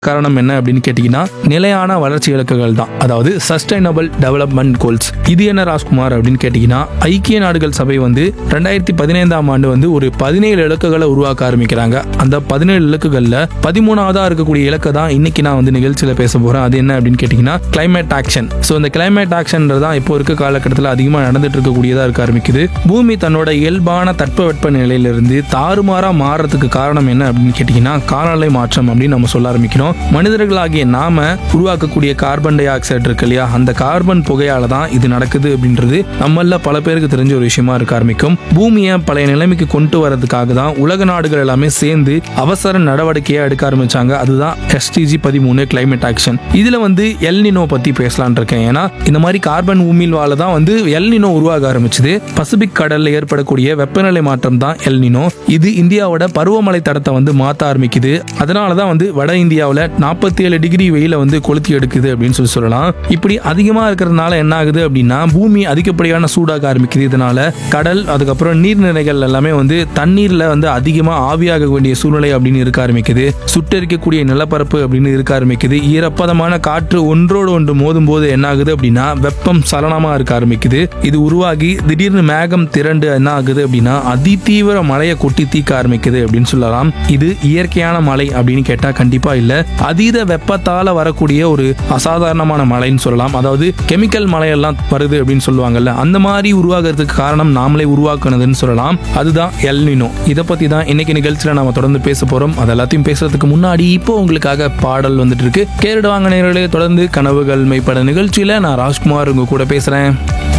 காரணம் என்ன அப்படின்னு கேட்டீங்கன்னா நிலையான வளர்ச்சி இலக்குகள் தான் அதாவது சஸ்டைனபிள் டெவலப்மெண்ட் கோல்ஸ் இது என்ன ராஜ்குமார் அப்படின்னு கேட்டீங்கன்னா ஐக்கிய நாடுகள் சபை வந்து ரெண்டாயிரத்தி பதினைந்தாம் ஆண்டு வந்து ஒரு பதினேழு இலக்குகளை உருவாக்க ஆரம்பிக்கிறாங்க அந்த பதினேழு இலக்குகள்ல பதிமூணாவதா இருக்கக்கூடிய இலக்கை தான் இன்னைக்கு நான் வந்து நிகழ்ச்சியில பேச போறேன் அது என்ன அப்படின்னு கேட்டீங்கன்னா கிளைமேட் ஆக்ஷன் ஸோ இந்த கிளைமேட் ஆக்ஷன்ன்றது தான் இப்போ இருக்க காலகட்டத்தில் அதிகமாக நடந்துட்டு இருக்கக்கூடியதா இருக்க ஆரம்பிக்குது பூமி தன்னோட இயல்பான தட்பவெட்ப நிலையிலிருந்து தாறுமாறா மாறுறதுக்கு காரணம் என்ன அப்படின்னு கேட்டீங்கன்னா காலநிலை மாற்றம் அப்படின்னு நம்ம சொல்ல ஆரம்பிக்கிறோம் மனிதர்களாகிய நாம உருவாக்கக்கூடிய கார்பன் டை ஆக்சைடு இருக்கு இல்லையா அந்த கார்பன் புகையால தான் இது நடக்குது அப்படின்றது நம்மள பல பேருக்கு தெரிஞ்ச ஒரு விஷயமா இருக்க ஆரம்பிக்கும் பூமியை பழைய நிலைமைக்கு கொண்டு வரதுக்காக தான் உலக நாடுகள் எல்லாமே சேர்ந்து அவசர நடவடிக்கையை எடுக்க ஆரம்பிச்சாங்க அதுதான் எஸ்டிஜி பதிமூணு கிளைமேட் ஆக்ஷன் இதுல வந்து எல்னினோ பத்தி பேசலாம்னு இருக்கேன் ஏன்னா இந்த மாதிரி கார்பன் உமிழ்வால தான் வந்து எல்னினோ உருவாக ஆரம்பிச்சது பசிபிக் கடல்ல ஏற்படக்கூடிய வெப்பநிலை மாற்றம் தான் எல்னினோ இது இந்தியாவோட பருவமழை தடத்தை வந்து மாத்த ஆரம்பிக்குது அதனால தான் வந்து வட இந்தியாவில் நாற்பத்தி ஏழு டிகிரி வெயில வந்து கொளுத்தி எடுக்குது அப்படின்னு சொல்லி சொல்லலாம் இப்படி அதிகமா இருக்கிறதுனால என்ன ஆகுது அப்படின்னா பூமி அதிகப்படியான சூடாக ஆரம்பிக்குது இதனால கடல் அதுக்கப்புறம் நீர்நிலைகள் எல்லாமே வந்து தண்ணீர்ல வந்து அதிகமா ஆவியாக வேண்டிய சூழ்நிலை அப்படின்னு இருக்க ஆரம்பிக்குது சுட்டரிக்கக்கூடிய நிலப்பரப்பு அப்படின்னு இருக்க ஆரம்பிக்குது ஈரப்பதமான காற்று ஒன்றோடு ஒன்று மோதும் போது என்ன ஆகுது அப்படின்னா வெப்பம் சலனமா இருக்க ஆரம்பிக்குது இது உருவாகி திடீர்னு மேகம் திரண்டு என்ன ஆகுது அப்படின்னா அதிதீவிர மழையை கொட்டி தீக்க ஆரம்பிக்குது அப்படின்னு சொல்லலாம் இது இயற்கையான மழை அப்படின்னு கேட்டா கண்டிப்பா இல்ல அதீத வெப்பத்தால வரக்கூடிய ஒரு அசாதாரணமான மழைன்னு சொல்லலாம் அதாவது கெமிக்கல் மழையெல்லாம் வருது அப்படின்னு சொல்லுவாங்கல்ல அந்த மாதிரி உருவாகிறதுக்கு காரணம் நாமளே உருவாக்குனதுன்னு சொல்லலாம் அதுதான் எல்னினோ இதை பத்தி தான் இன்னைக்கு நிகழ்ச்சியில நாம தொடர்ந்து பேச போறோம் அது எல்லாத்தையும் பேசுறதுக்கு முன்னாடி இப்போ உங்களுக்காக பாடல் வந்துட்டு இருக்கு கேரடு வாங்க நேரர்களே தொடர்ந்து கனவுகள் மெய்ப்பட நிகழ்ச்சியில நான் ராஜ்குமார் உங்க கூட பேசுறேன்